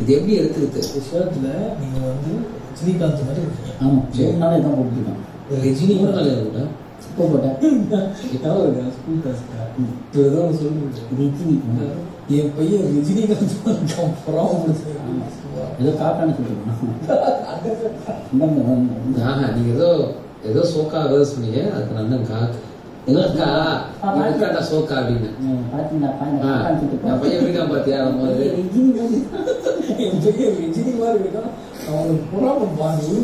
இது எப்படி எடுக்கிறது ஷர்ட்ல நீங்க வந்து ரஜினிகாந்த் மாதிரி இருக்கீங்க ஆமாம் மூணு நாள் தான் போட்டுருக்கோம் ரஜினி கூட நல்லா இருக்கா இப்போ போட்டேன் ஸ்கூல் காசுக்கா இப்போ ஏதோ ஒன்று சொல்லுங்க ரஜினி என் பையன் ரஜினிகாந்த் மாதிரி இருக்கான் புறாம ஏதோ காக்கான்னு சொல்லிருக்கோம் இந்த ஆஹா நீங்க ஏதோ ஏதோ சோக்கா ஏதோ சொன்னீங்க அதுக்கு நான் தான் காக்கு எங்கக்கா எங்கக்காட்டா சோக்கா அப்படின்னு பார்த்தீங்களா ஆ, என் பையன் எப்படிக்கா பாத்தியா போது ரஜினி மாதிரி என் பையன் ரஜினி மாதிரி இருக்கான் அவனுக்கு புறாம பாருங்க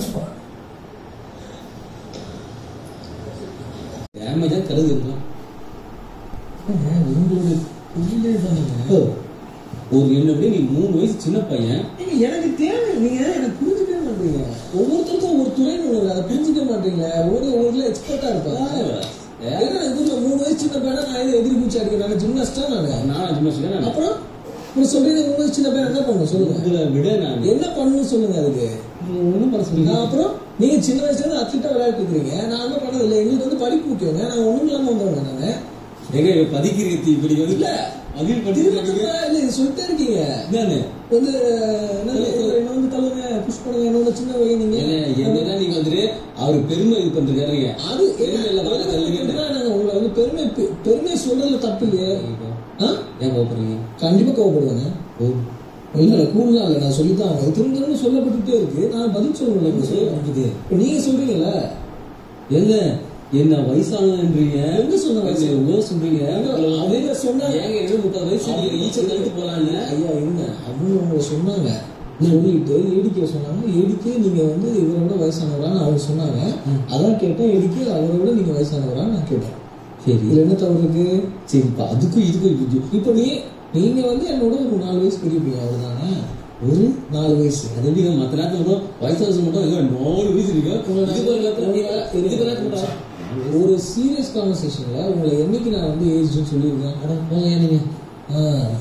டேமேஜா கருது இருக்கலாம் உங்களுடைய புள்ளே தானே ஒரு என்ன விட நீ மூணு வயசு சின்ன பையன் நீங்க எனக்கு தேவை நீங்க எனக்கு புரிஞ்சுக்கவே மாட்டீங்க ஒவ்வொருத்தருக்கும் ஒவ்வொரு துறைன்னு ஒண்ணு அதை புரிஞ்சுக்க மாட்டீங்களே ஒவ்வொரு ஒவ்வொருல எக்ஸ்பர்ட்டா இருப்பாங்க ஏன்னா இதுல மூணு வயசு சின்ன பையனா நான் எது எதிரி பூச்சி அடிக்கிறேன் நான் ஜிம்னாஸ்டா நான் நான் சும்மா சொல்ல அப்புறம் இப்படி சொல்றீங்க மூணு வயசு சின்ன பையன் என்ன பண்ணணும் சொல்லுங்க இதுல விட நான் என்ன பண்ணணும்னு சொல்லுங்க அதுக்கு ஒன்றும் பண்ண சொல்லுங்க நான் அப்புறம் நீங்க சின்ன வயசுல இருந்து அத்லீட்டா விளையாட்டு இருக்கிறீங்க நான் என்ன பண்ணது இல்லை எங்களுக்கு வந்து படிப்பு முக்கியங்க நான் ஒண்ணும் இல்லாம வந்தவங்க நாங்க எங்க பதிக்கிறீங்க இப்படி வந்து இல்ல அதில் திரும்ப படிக்கிறீங்க திரும்ப இல்ல இது சொல்லிட்டே இருக்கீங்க தானே வந்து என்ன என்ன வந்து தள்ளுங்க புஷ் பண்ணுங்க என்ன வந்து சின்ன வகை நீங்க என்னதான் நீங்க வந்துட்டு அவரு பெருமை இது பண்றாருங்க அது பெருமை இல்ல வளர்க்க தள்ளுங்க நாங்க உங்களை வந்து பெருமை பெ- பெருமை சொல்றதுல தப்பு இல்லையே ஆ? ஏன் கோபப்படுறீங்க கண்டிப்பா கோவப்படுவாங்க ஓ இல்ல இல்ல கூடுதா இல்ல நான் சொல்லித்தான் ஆகணும். திரும்ப திரும்ப சொல்லப்பட்டுட்டே இருக்கு நான் பதில் சொல்லணும்ல இப்ப சொல்ல இப்ப நீங்க சொல்றீங்கல்ல எங்க என்ன வயசானதுன்றீங்க எங்க சொன்னாங்க? என்ன எவ்வளோ சொல்றீங்க அவங்க சொன்னாங்க. ஏங்க என்ன முப்பது வயசு நீங்க ஈச்சல் கழித்து போலான்னு ஐயா இருங்க அவங்க உங்களை சொன்னாங்க சொல்லிட்டு ஏடிக்க சொன்னாங்க ஏடிக்கு நீங்க வந்து இவரை விட வயசானவரான்னு அவங்க சொன்னாங்க அதான் கேட்டேன் ஏடிக்கு அவரை விட நீங்க வயசானவரான்னு நான் கேட்டேன் சரி இதுல என்ன தவறு இருக்கு சரி இப்ப அதுக்கும் இதுக்கும் இது- இப்போ நீ நீங்க வந்து என்னோட ஒரு நாலு வயசு பெரியப்பீங்க அவ்வளவுதானே ஒரு நாலு வயசு அது எப்படி மற்ற நேரத்துல மட்டும் வயசு வயசு மட்டும் ஏதோ நாலு வயசு இருக்கு இது ஒரு நேரத்துல நீங்க- இது ஒரு நேரத்துல மட்டும் ஒரு சீரியஸ் கான்வர்சேஷன்ல உங்களை என்னைக்கு நான் வந்து ஏஜ்னு சொல்லியிருக்கேன் அட போங்க ஏன் நீங்க ஆ.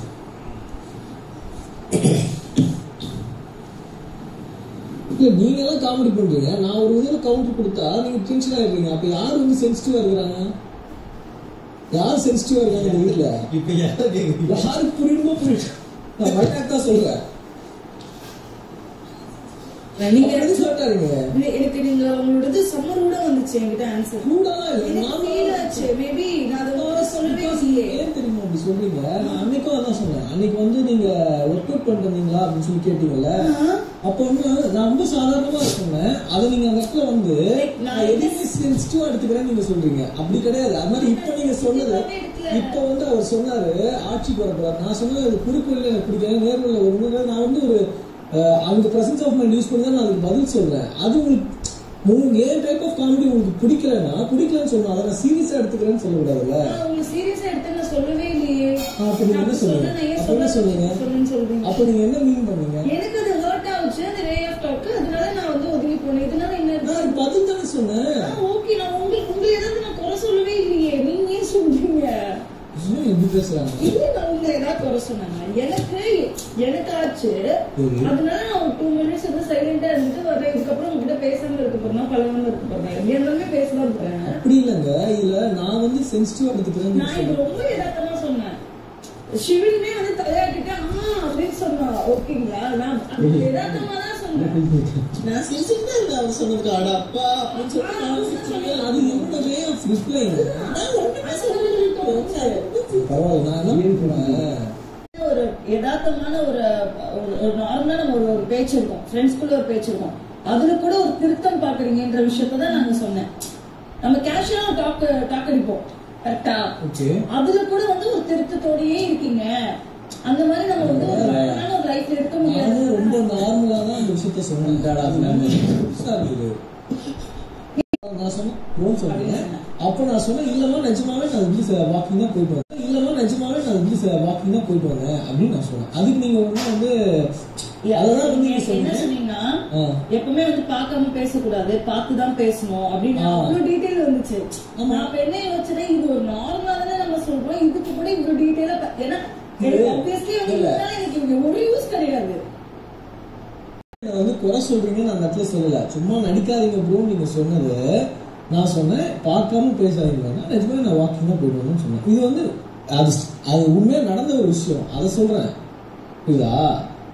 இல்ல நீங்க எல்லாம் காமெடி பண்றீங்க நான் ஒரு இதுல கவுண்டர் கொடுத்தா நீங்க டென்ஷன் ஆயிடுறீங்க அப்ப யார் வந்து சென்சிட்டிவா இருக்கிறாங்க யார் சென்சிட்டிவா இருக்காங்க இந்த வீட்டுல இப்ப யாரும் கேக்குறீங்க யாருக்கு புரியுமோ புரியும் நான் வழக்கத்தான் சொல்றேன் நீங்க நீங்க எது சொல்லிட்டாருங்க இல்ல, எனக்கு நீங்க உங்களோடது சம்மர் கூட வந்துச்சு என்கிட்ட ஆன்சர் கூடலாம் இல்ல எனக்கு நான் ஃபீல் ஆச்சு மேபி நான் அதை உங்கள்ட்ட சொல்லவே இல்லையே ஏன் தெரியுமா அப்படி சொல்றீங்க நான் அன்னைக்கும் அதான் சொன்னேன் அன்னைக்கு வந்து நீங்க ஒர்க் அவுட் பண்ணிட்டு வந்தீங்களா அப்படின்னு சொல்லி கேட்டீங்கல்ல அப்போ வந்து நான் ரொம்ப சாதாரணமா சொன்னேன் அதை நீங்க அந்த இடத்துல வந்து நான் எதுவுமே சென்சிட்டிவா எடுத்துக்கிறேன்னு நீங்க சொல்றீங்க அப்படி கிடையாது அது மாதிரி இப்போ நீங்க சொன்னது இப்போ வந்து அவர் சொன்னாரு ஆட்சிக்கு வரப்போறாரு நான் சொன்னது அது குறுக்கு எனக்கு பிடிக்காது நேர்வழியில் வரும்போது நான் வந்து ஒரு அஹ், அந்த பிரசன்ஸ் ஆஃப் மைண்ட் யூஸ் பண்ணி தான் நான் அதுக்கு பதில் சொல்றேன் அது உங்களுக்கு உங்களுக்கு ஏன் டைப் ஆஃப் காமெடி உங்களுக்கு பிடிக்கலன்னா பிடிக்கலன்னு சொல்லணும் அதை நான் சீரியஸா எடுத்துக்கிறேன்னு சொல்லக்கூடாதுல்ல நான் உங்களுக்கு சீரியஸா எடுத்து நான் சொல்லவே இல்லையே அப்ப நீங்க என்ன நான் சொன்னீங்க? சொன்னேன், ஏன் அப்ப என்ன சொல்ல- சொன்னீங்க? சொல்லுன்னு சொல்றீங்க அப்ப நீங்க என்ன மீன் பண்ணீங்க எனக்கு அது ஹர்ட் ஆச்சு அந்த வே ஆஃப் டாக் அதனால நான் வந்து ஒதுங்கி போனேன் இதனால என்ன நான் அது பதில் தானே சொன்னேன் ஓகே நான் உங்களுக்கு உங்களை ஏதாவது நான் குறை சொல்லவே இல்லையே நீங்க ஏன் சொல்றீங்க ஏன் இப்படி பேசுறாங்க இல்ல நான் உங்களை ஏதாவது குறை சொன்னாங்க எனக்கு எனக்கு ஆச்சு சரி. அதனால நான் ஒரு டூ மினிட்ஸ் வந்து சைலண்டா இருந்துட்டு வரேன் இதுக்கப்புறம் உங்ககிட்ட பேசாம இருக்க போறேன் பழகாம இருக்க போறேன் எப்படி இருந்தாலுமே பேசதான் இருப்பேன் அப்படி இல்லைங்க இதுல நான் வந்து சென்சிட்டிவா எடுத்துக்கிறேன்னு நான் சொன்னேன். இது ரொம்ப யதார்த்தமா சொன்னேன் சிவிலுமே வந்து தலையாட்டிட்டு ஆ அப்படின்னு சொன்னா ஓகேங்களா நான் அது யதார்த்தமா தான் சொன்னேன் நான் சென்சிட்டிவா இருந்தேன் அவர் சொன்னதுக்கு அட அப்பா அப்படின்னு சொல்லிட்டு நான் சிரிச்சேன். அது என்னோட வே ஆஃப் ரிப்ளைங்க நான் ஒண்ணுமே சொல்லலன்னு தோணுச்சு. பரவாயில்ல நான் என்ன பண்ணுவேன் ஒரு யதார்த்தமான ஒரு ஒரு- ஒரு நார்மலா நம்ம ஒரு ஒரு பேச்சு இருக்கும் ஃப்ரெண்ட்ஸ்குள்ள ஒரு பேச்சு இருக்கும் அதுல கூட ஒரு திருத்தம் பாக்குறீங்கன்ற விஷயத்த தான் நாங்க சொன்னேன் நம்ம கேஷுவலா டாக் டாக் அடிப்போம் கரெக்டா ஓகே அதுல கூட வந்து ஒரு திருத்தத்தோடயே இருக்கீங்க அந்த மாதிரி நம்ம வந்து ஒரு normal ஒரு லைஃப்ல இருக்க முடியாது நானும் ரொம்ப நார்மலா தான் அந்த விஷயத்த சொன்னேன் புதுசா இருக்குது நான் சொன்னேன் ரோல் சொன்னேன் அப்ப நான் சொன்னேன் இல்லம்மா நிஜமாவே நான் இப்படி வாக்கிங் தான் போயிட்டு வந்தேன் இல்லம்மா நிஜமாவே நான் இப்படி வாக்கிங் தான் போயிட்டு வந்தேன் அப்படின்னு நான் சொன்னேன் அதுக்கு நீங்க ஒண்ணு வந்து அததான் வந்து நீங்க என்ன சொன்னீங்க சொன்னீங்கன்னா ஆ. எப்பவுமே வந்து பார்க்காம பேசக்கூடாது பார்த்து தான் பேசணும் அப்படின்னு ஆ. அவ்வளவு டீடைல் வந்துச்சு ஆமா. நான் இப்ப என்ன யோசிச்சேன் இது ஒரு நார்மலா தானே நம்ம சொல்றோம் இதுக்கு கூட இவ்வளவு டீடைலா ஏன்னா எனக்கு இல்ல. obviously வந்து இல்ல. இதனால எனக்கு இங்க ஒரு யூஸ் கிடையாது நான் வந்து குறை சொல்றீங்கன்னு அந்த இடத்துல சொல்லல சும்மா நடிக்காதீங்க ப்ரோ நீங்க சொன்னது நான் சொன்னேன் பார்க்காம பேசாதீங்க நிஜமே நான் வாக்கிங் தான் போயிட்டு வந்தேன்னு சொன்னேன் இது வந்து அது அது உண்மையா நடந்த ஒரு விஷயம் அதை சொல்றேன் புரியுதா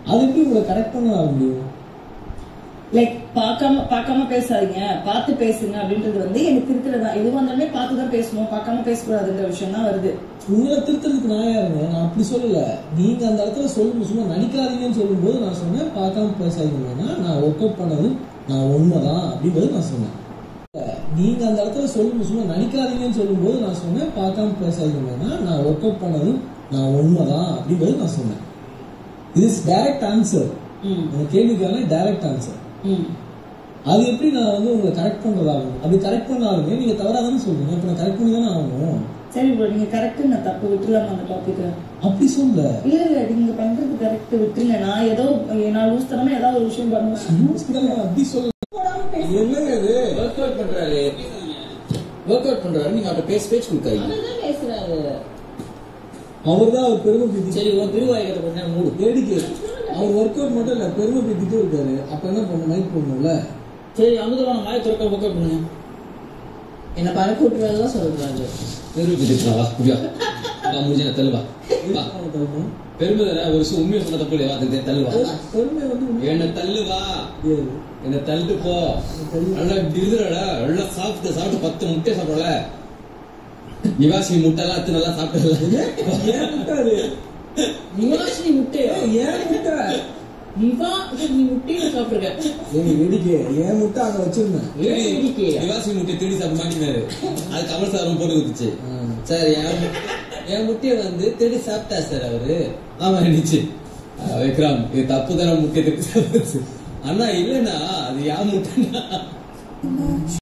அது எப்படி உங்களை கரெக்ட் பண்ண வர முடியும் லைக் பார்க்காம பார்க்காம பேசாதீங்க பார்த்து பேசுங்க அப்படின்றது வந்து எனக்கு இருக்கிறதா எது வந்தாலுமே பார்த்து தான் பேசணும் பார்க்காம பேசக்கூடாதுன்ற விஷயம் தான் வருது உங்களை திருத்தறதுக்கு நான் யாருங்க நான் அப்படி சொல்லல நீங்க அந்த இடத்துல சொல்லும் சும்மா நடிக்காதீங்கன்னு சொல்லும்போது நான் சொன்னேன் பார்க்காம பேசாதீங்கன்னா நான் ஒர்க் அவுட் பண்ணது நான் உண்மைதான் அப்படின்றது நான் சொன்னேன் நீங்க அந்த இடத்துல சொல்லும் சும்மா நடிக்காதீங்கன்னு சொல்லும்போது நான் சொன்னேன் பார்க்காம பேசாதீங்கன்னா நான் ஒர்க் அவுட் பண்ணது நான் உண்மைதான் அப்படின்றது நான் சொன்னேன் இது டைரக்ட் ஆன்சர் ம் அந்த கேள்விக்கான டைரக்ட் ஆன்சர் ம் அது எப்படி நான் வந்து உங்களை கரெக்ட் பண்றதாகும் அப்படி கரெக்ட் பண்ணாலுமே நீங்க தவறா தானே சொல்றீங்க இப்ப நான் கரெக்ட் பண்ணி தானே ஆகணும் சரி ப்ரோ நீங்க கரெக்ட் நான் தப்பு விட்டுலாமா அந்த டாபிக் அப்படி சொல்ல இல்ல இல்ல நீங்க பண்றது கரெக்ட் விட்டுருங்க நான் ஏதோ நான் லூஸ் தரமா ஏதாவது ஒரு விஷயம் பண்ணுவேன் அப்படி சொல்ல என்னங்க இது ஒர்க் அவுட் பண்றாரு ஒர்க் அவுட் பண்றாரு நீங்க அவர்கிட்ட பேசி பேச்சு கொடுக்காதீங்க அவர்தான் பேசுறாரு அவர் தான் அவர் பெருமை பீத்தி சரி உன் திருவாயகத்தை கொஞ்ச நேரம் மூடு வேடிக்கை அவர் ஒர்க் அவுட் மட்டும் இல்ல பெருமை பீத்திட்டு இருக்காரு அப்ப என்ன பண்ண மைக் போடணும்ல சரி அமுதவான மாய துறக்க ஒர்க் அவுட் பண்ணுங்க என்ன பறக்க விட்டுறதுதான் சொல்றாரு நிரூபிச்சுட்டு வா குடியா வா முடிஞ்ச தள்ளுவா வா பெருமை பெருமை தானே ஒரு விஷயம் உண்மையை சொன்ன தப்பு இல்லையா அதுக்கு தள்ளுவா பெருமை வந்து உண்மை. என்ன தள்ளுவா ஏது? என்ன தள்ளிட்டு போ நல்லா டிருதுடா நல்லா சாப்பிட்டு சாப்பிட்டு பத்து முட்டை சாப்பிடல நிவாசி முட்டை எல்லாம் எடுத்து நல்லா சாப்பிடல ஏன் முட்டை அது? நிவாசினி முட்டையா ஏன் முட்டை நிவா நீ முட்டையை சாப்பிட்டுருக்க ஏய் வேடிக்கை ஏன் முட்டை அங்க வச்சிருந்தேன் ஏன் இடிக்கையா? நிவாசி முட்டை திருடி சாப்பிட மாட்டேங்கிறாரு அது கமல் சாரும் போட்டு கொடுத்துச்சு சார் என் மு- என் முட்டையை வந்து திருடி சாப்பிட்டா சார் அவரு ஆமா இருந்துச்சு அஹ் விக்ரம் இது தப்பு தானே முட்டை திருடி சாப்பிடுச்சு அண்ணா இல்லைண்ணா அது என் முட்டைண்ணா